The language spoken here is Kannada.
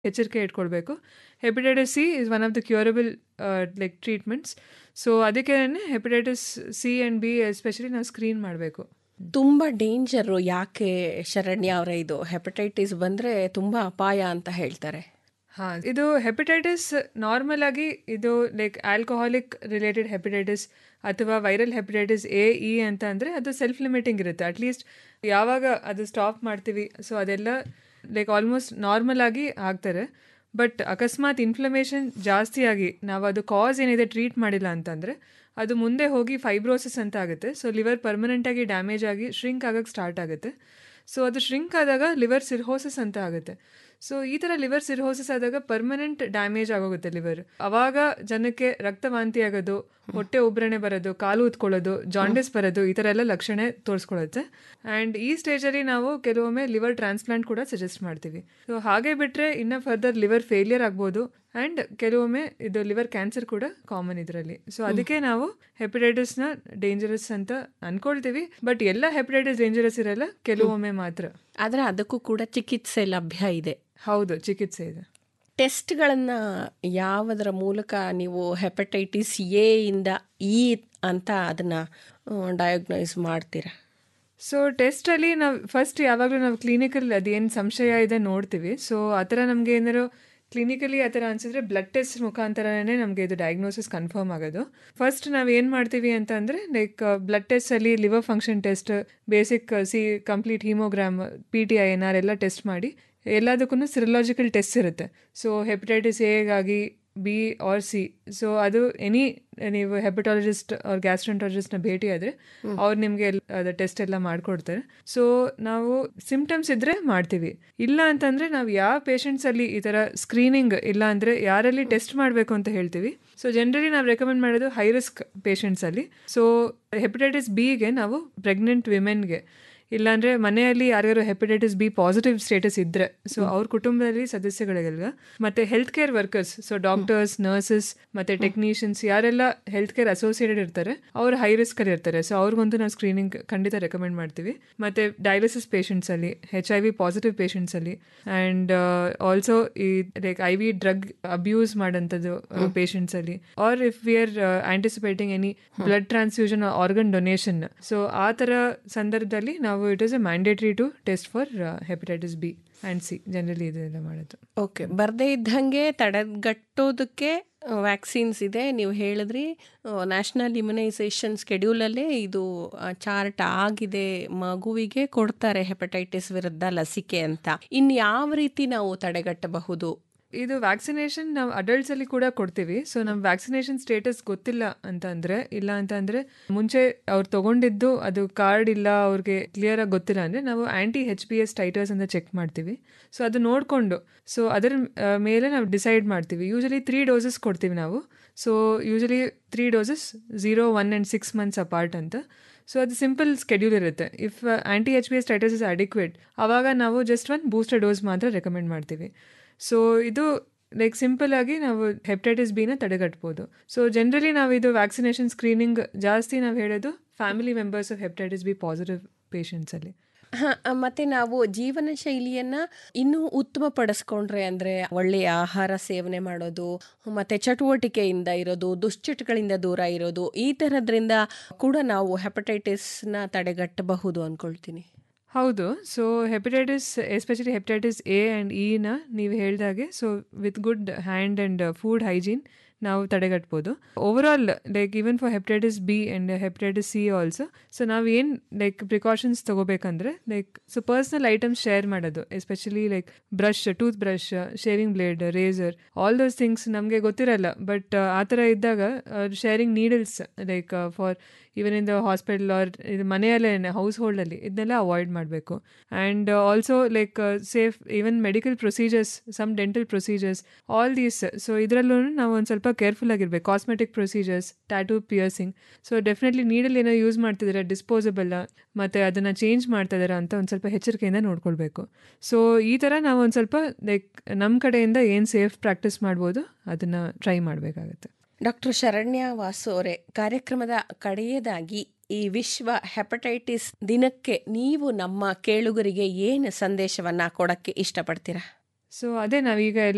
ಎಚ್ಚರಿಕೆ ಇಟ್ಕೊಳ್ಬೇಕು hepatitis C is one of the curable like treatments so ಅದಕ್ಕೆ hepatitis C and B especially ನಾವು ಸ್ಕ್ರೀನ್ ಮಾಡಬೇಕು ತುಂಬ ಡೇಂಜರು ಯಾಕೆ ಶರಣ್ಯ ಅವರೇ ಇದು ಹೆಪಟೈಟಿಸ್ ಬಂದರೆ ತುಂಬ ಅಪಾಯ ಅಂತ ಹೇಳ್ತಾರೆ ಹಾಂ ಇದು ಹೆಪಟೈಟಿಸ್ ನಾರ್ಮಲ್ ಆಗಿ ಇದು ಲೈಕ್ ಆಲ್ಕೋಹಾಲಿಕ್ ರಿಲೇಟೆಡ್ ಹೆಪಟೈಟಿಸ್ ಅಥವಾ ವೈರಲ್ ಹೆಪಟೈಟಿಸ್ ಎ ಇ ಅಂತ ಅಂದರೆ ಅದು ಸೆಲ್ಫ್ ಲಿಮಿಟಿಂಗ್ ಇರುತ್ತೆ ಅಟ್ಲೀಸ್ಟ್ ಯಾವಾಗ ಅದು ಸ್ಟಾಪ್ ಮಾಡ್ತೀವಿ ಸೊ ಅದೆಲ್ಲ ಲೈಕ್ ಆಲ್ಮೋಸ್ಟ್ ನಾರ್ಮಲ್ ಆಗಿ ಆಗ್ತಾರೆ ಬಟ್ ಅಕಸ್ಮಾತ್ ಇನ್ಫ್ಲಮೇಷನ್ ಜಾಸ್ತಿ ಆಗಿ ನಾವು ಅದು ಕಾಸ್ ಏನಿದೆ ಟ್ರೀಟ್ ಮಾಡಿಲ್ಲ ಅಂತಂದರೆ ಅದು ಮುಂದೆ ಹೋಗಿ ಫೈಬ್ರೋಸಿಸ್ ಅಂತ ಆಗುತ್ತೆ ಸೊ ಲಿವರ್ ಪರ್ಮನೆಂಟಾಗಿ ಡ್ಯಾಮೇಜ್ ಆಗಿ ಶ್ರಿಂಕ್ ಆಗೋಕ್ಕೆ ಸ್ಟಾರ್ಟ್ ಆಗುತ್ತೆ ಸೊ ಅದು ಶ್ರಿಂಕ್ ಆದಾಗ ಲಿವರ್ ಸಿರ್ಹೋಸಿಸ್ ಅಂತ ಆಗುತ್ತೆ ಸೊ ಈ ಥರ ಲಿವರ್ ಸಿರ್ಹೋಸಿಸ್ ಆದಾಗ ಪರ್ಮನೆಂಟ್ ಡ್ಯಾಮೇಜ್ ಆಗೋಗುತ್ತೆ ಲಿವರ್ ಅವಾಗ ಜನಕ್ಕೆ ರಕ್ತವಾಂತಿ ಆಗೋದು ಹೊಟ್ಟೆ ಉಬ್ರಣೆ ಬರೋದು ಕಾಲು ಉತ್ಕೊಳ್ಳೋದು ಜಾಂಡಿಸ್ ಬರೋದು ಈ ಥರ ಎಲ್ಲ ಲಕ್ಷಣ ತೋರಿಸ್ಕೊಳ್ಳುತ್ತೆ ಆ್ಯಂಡ್ ಈ ಸ್ಟೇಜಲ್ಲಿ ನಾವು ಕೆಲವೊಮ್ಮೆ ಲಿವರ್ ಟ್ರಾನ್ಸ್ಪ್ಲಾಂಟ್ ಕೂಡ ಸಜೆಸ್ಟ್ ಮಾಡ್ತೀವಿ ಸೊ ಹಾಗೆ ಬಿಟ್ಟರೆ ಇನ್ನು ಫರ್ದರ್ ಲಿವರ್ ಫೇಲಿಯರ್ ಆಗ್ಬೋದು ಆ್ಯಂಡ್ ಕೆಲವೊಮ್ಮೆ ಇದು ಲಿವರ್ ಕ್ಯಾನ್ಸರ್ ಕೂಡ ಕಾಮನ್ ಇದರಲ್ಲಿ ಸೊ ಅದಕ್ಕೆ ನಾವು ಹೆಪಟೈಟಿಸ್ನ ಡೇಂಜರಸ್ ಅಂತ ಅನ್ಕೊಳ್ತೀವಿ ಬಟ್ ಎಲ್ಲ ಹೆಪಟೈಟಿಸ್ ಡೇಂಜರಸ್ ಇರಲ್ಲ ಕೆಲವೊಮ್ಮೆ ಮಾತ್ರ ಆದರೆ ಅದಕ್ಕೂ ಕೂಡ ಚಿಕಿತ್ಸೆ ಲಭ್ಯ ಇದೆ ಹೌದು ಚಿಕಿತ್ಸೆ ಇದೆ ಟೆಸ್ಟ್ಗಳನ್ನು ಯಾವುದರ ಮೂಲಕ ನೀವು ಹೆಪಟೈಟಿಸ್ ಎ ಇಂದ ಇ ಅಂತ ಅದನ್ನು ಡಯಾಗ್ನೈಸ್ ಮಾಡ್ತೀರಾ ಸೊ ಟೆಸ್ಟಲ್ಲಿ ನಾವು ಫಸ್ಟ್ ಯಾವಾಗಲೂ ನಾವು ಕ್ಲಿನಿಕಲ್ ಅದೇನು ಸಂಶಯ ಇದೆ ನೋಡ್ತೀವಿ ಸೊ ಆ ಥರ ನಮಗೆ ಏನಾದ್ರು ಕ್ಲಿನಿಕಲಿ ಆ ಥರ ಅನ್ಸಿದ್ರೆ ಬ್ಲಡ್ ಟೆಸ್ಟ್ ಮುಖಾಂತರನೇ ನಮಗೆ ಇದು ಡಯಾಗ್ನೋಸಿಸ್ ಕನ್ಫರ್ಮ್ ಆಗೋದು ಫಸ್ಟ್ ನಾವು ಏನು ಮಾಡ್ತೀವಿ ಅಂತ ಅಂದರೆ ಲೈಕ್ ಬ್ಲಡ್ ಟೆಸ್ಟಲ್ಲಿ liver function test basic C complete hemogram P T I N R ಎಲ್ಲ ಟೆಸ್ಟ್ ಮಾಡಿ ಎಲ್ಲದಕ್ಕೂ ಸಿರಲಾಜಿಕಲ್ ಟೆಸ್ಟ್ ಇರುತ್ತೆ ಸೊ ಹೆಪಟೈಟಿಸ್ ಎಗಾಗಿ ಬಿ ಆರ್ ಸಿ ಸೊ ಅದು ಎನಿ ನೀವು ಹೆಪಟಾಲಜಿಸ್ಟ್ ಅವ್ರ ಗ್ಯಾಸ್ಟ್ರೆಂಟಾಲಜಿಸ್ಟ್ನ ಭೇಟಿ ಆದರೆ ಅವ್ರು ನಿಮಗೆ ಅದು ಟೆಸ್ಟ್ ಎಲ್ಲ ಮಾಡಿಕೊಡ್ತಾರೆ ಸೊ ನಾವು ಸಿಂಪ್ಟಮ್ಸ್ ಇದ್ದರೆ ಮಾಡ್ತೀವಿ ಇಲ್ಲ ಅಂತಂದರೆ ನಾವು ಯಾವ ಪೇಷಂಟ್ಸಲ್ಲಿ ಈ ಥರ ಸ್ಕ್ರೀನಿಂಗ್ ಇಲ್ಲ ಅಂದರೆ ಯಾರಲ್ಲಿ ಟೆಸ್ಟ್ ಮಾಡಬೇಕು ಅಂತ ಹೇಳ್ತೀವಿ ಸೊ ಜನರಲಿ ನಾವು ರೆಕಮೆಂಡ್ ಮಾಡೋದು ಹೈ ರಿಸ್ಕ್ ಪೇಷಂಟ್ಸಲ್ಲಿ ಸೊ ಹೆಪಟೈಟಿಸ್ ಬಿಗೆ ನಾವು ಪ್ರೆಗ್ನೆಂಟ್ ವಿಮೆನ್ಗೆ ಇಲ್ಲಾಂದರೆ ಮನೆಯಲ್ಲಿ ಯಾರ್ಯಾರು ಹೆಪಟೈಟಿಸ್ ಬಿ ಪಾಸಿಟಿವ್ ಸ್ಟೇಟಸ್ ಇದ್ದರೆ ಸೊ ಅವ್ರ ಕುಟುಂಬದಲ್ಲಿ ಸದಸ್ಯಗಳಿಗೆಲ್ಲ ಮತ್ತು health care workers so doctors nurses ಮತ್ತು ಟೆಕ್ನಿಷಿಯನ್ಸ್ ಯಾರೆಲ್ಲ ಹೆಲ್ತ್ ಕೇರ್ ಅಸೋಸಿಯೇಟೆಡ್ ಇರ್ತಾರೆ ಅವ್ರು ಹೈ ರಿಸ್ಕಲ್ಲಿ ಇರ್ತಾರೆ ಸೊ ಅವ್ರಿಗಂತೂ ನಾವು ಸ್ಕ್ರೀನಿಂಗ್ ಖಂಡಿತ ರೆಕಮೆಂಡ್ ಮಾಡ್ತೀವಿ ಮತ್ತು ಡಯಾಲಿಸಿಸ್ ಪೇಷಂಟ್ಸಲ್ಲಿ ಹೆಚ್ ಐ ವಿ ಪಾಸಿಟಿವ್ ಪೇಷಂಟ್ಸಲ್ಲಿ ಆ್ಯಂಡ್ ಆಲ್ಸೋ ಈ like I V drug abuse ಮಾಡೋಂಥದ್ದು ಪೇಷಂಟ್ಸಲ್ಲಿ or if we are anticipating any blood transfusion organ donation so ಆ ಥರ ಸಂದರ್ಭದಲ್ಲಿ ನಾವು it is a mandatory to test for hepatitis B and C generally ಇದೆಲ್ಲ ಮಾಡೋದು ಓಕೆ ಬರದೇ ಇದ್ದಂಗೆ ತಡೆಗಟ್ಟೋದಕ್ಕೆ ವ್ಯಾಕ್ಸಿನ್ಸ್ ಇದೆ ನೀವು ಹೇಳಿದ್ರಿ ನ್ಯಾಷನಲ್ ಇಮ್ಯುನೈಸೇಷನ್ ಸ್ಕೆಡ್ಯೂಲಲ್ಲೇ ಇದು ಚಾರ್ಟ್ ಆಗಿದೆ ಮಗುವಿಗೆ ಕೊಡ್ತಾರೆ ಹೆಪಟೈಟಿಸ್ ವಿರುದ್ಧ ಲಸಿಕೆ ಅಂತ ಇನ್ನು ಯಾವ ರೀತಿ ನಾವು ತಡೆಗಟ್ಟಬಹುದು ಇದು ವ್ಯಾಕ್ಸಿನೇಷನ್ ನಾವು ಅಡಲ್ಟ್ಸಲ್ಲಿ ಕೂಡ ಕೊಡ್ತೀವಿ ಸೊ ನಮ್ಮ ವ್ಯಾಕ್ಸಿನೇಷನ್ ಸ್ಟೇಟಸ್ ಗೊತ್ತಿಲ್ಲ ಅಂತಂದರೆ ಇಲ್ಲ ಅಂತಂದರೆ ಮುಂಚೆ ಅವ್ರು ತೊಗೊಂಡಿದ್ದು ಅದು ಕಾರ್ಡ್ ಇಲ್ಲ ಅವ್ರಿಗೆ ಕ್ಲಿಯರಾಗಿ ಗೊತ್ತಿಲ್ಲ ಅಂದರೆ ನಾವು ಆ್ಯಂಟಿ ಹೆಚ್ ಪಿ ಎಸ್ ಟೈಟರ್ಸ್ ಅಂತ ಚೆಕ್ ಮಾಡ್ತೀವಿ ಸೊ ಅದು ನೋಡಿಕೊಂಡು ಸೊ ಅದರ ಮೇಲೆ ನಾವು ಡಿಸೈಡ್ ಮಾಡ್ತೀವಿ ಯೂಶಲಿ ತ್ರೀ ಡೋಸಸ್ ಕೊಡ್ತೀವಿ ನಾವು so usually three doses zero one and six months apart ಅಂತ ಸೊ ಅದು ಸಿಂಪಲ್ ಸ್ಕೆಡ್ಯೂಲ್ ಇರುತ್ತೆ if anti H B S titres is adequate ಆವಾಗ ನಾವು ಜಸ್ಟ್ ಒನ್ ಬೂಸ್ಟರ್ ಡೋಸ್ ಮಾತ್ರ ರೆಕಮೆಂಡ್ ಮಾಡ್ತೀವಿ ಸೊ ಇದು ಲೈಕ್ ಸಿಂಪಲ್ ಆಗಿ ನಾವು ಹೆಪಟೈಟಿಸ್ ಬಿನ ತಡೆಗಟ್ಬೋದು ಸೊ ಜನರಲಿ ನಾವು ಇದು ವ್ಯಾಕ್ಸಿನೇಷನ್ ಸ್ಕ್ರೀನಿಂಗ್ ಜಾಸ್ತಿ ನಾವು ಹೇಳೋದು family members of hepatitis B positive ಪೇಷಂಟ್ಸಲ್ಲಿ ಹಾಂ ಮತ್ತು ನಾವು ಜೀವನ ಶೈಲಿಯನ್ನು ಇನ್ನೂ ಉತ್ತಮಪಡಿಸ್ಕೊಂಡ್ರೆ ಅಂದರೆ ಒಳ್ಳೆಯ ಆಹಾರ ಸೇವನೆ ಮಾಡೋದು ಮತ್ತು ಚಟುವಟಿಕೆಯಿಂದ ಇರೋದು ದುಶ್ಚಟಗಳಿಂದ ದೂರ ಇರೋದು ಈ ಥರದ್ರಿಂದ ಕೂಡ ನಾವು ಹೆಪಟೈಟಿಸ್ನ ತಡೆಗಟ್ಟಬಹುದು ಅಂದ್ಕೊಳ್ತೀನಿ ಹೌದು so hepatitis especially hepatitis A and ಇನ ನೀವು ಹೇಳ್ದಾಗೆ so with good hand and food hygiene ನಾವು ತಡೆಗಟ್ಬೋದು over all like even for hepatitis B and hepatitis C also so ನಾವು ಏನು ಲೈಕ್ ಪ್ರಿಕಾಷನ್ಸ್ ತೊಗೋಬೇಕಂದ್ರೆ like so personal items share ಮಾಡೋದು especially like brush tooth brush sharing blade razor all those things ನಮಗೆ ಗೊತ್ತಿರಲ್ಲ ಬಟ್ ಆ ಥರ ಇದ್ದಾಗ sharing needles like for even in the hospital R ಇದು ಮನೆಯಲ್ಲೇ ಹೌಸ್ ಹೋಲ್ಡಲ್ಲಿ ಇದನ್ನೆಲ್ಲ ಅವಾಯ್ಡ್ ಮಾಡಬೇಕು and also like safe even medical procedures some dental procedures all these so ಇದರಲ್ಲೂ ನಾವು ಒಂದು ಸ್ವಲ್ಪ ಕೇರ್ಫುಲ್ ಆಗಿರ್ಬೇಕು cosmetic procedures tattoo piercing so definitely ನೀಡಲ್ಲಿ ಏನೋ ಯೂಸ್ ಮಾಡ್ತಿದ್ದಾರೆ ಡಿಸ್ಪೋಸಬಲ್ ಮತ್ತು ಅದನ್ನು ಚೇಂಜ್ ಮಾಡ್ತಾ ಇದ್ದಾರೆ ಅಂತ ಒಂದು ಸ್ವಲ್ಪ ಎಚ್ಚರಿಕೆಯಿಂದ ನೋಡ್ಕೊಳ್ಬೇಕು ಸೊ ಈ ಥರ ನಾವು ಒಂದು ಸ್ವಲ್ಪ ಲೈಕ್ ನಮ್ಮ ಕಡೆಯಿಂದ ಏನು ಸೇಫ್ ಪ್ರಾಕ್ಟೀಸ್ ಮಾಡ್ಬೋದು ಅದನ್ನು ಟ್ರೈ ಮಾಡಬೇಕಾಗತ್ತೆ ಡಾಕ್ಟರ್ ಶರಣ್ಯ ವಾಸು ಅವರೇ ಕಾರ್ಯಕ್ರಮದ ಕಡೆಯದಾಗಿ ಈ ವಿಶ್ವ ಹೆಪಟೈಟಿಸ್ ದಿನಕ್ಕೆ ನೀವು ನಮ್ಮ ಕೇಳುಗರಿಗೆ ಏನು ಸಂದೇಶವನ್ನ ಕೊಡಕ್ಕೆ ಇಷ್ಟಪಡ್ತೀರಾ ಸೊ ಅದೇ ನಾವೀಗ ಎಲ್ಲ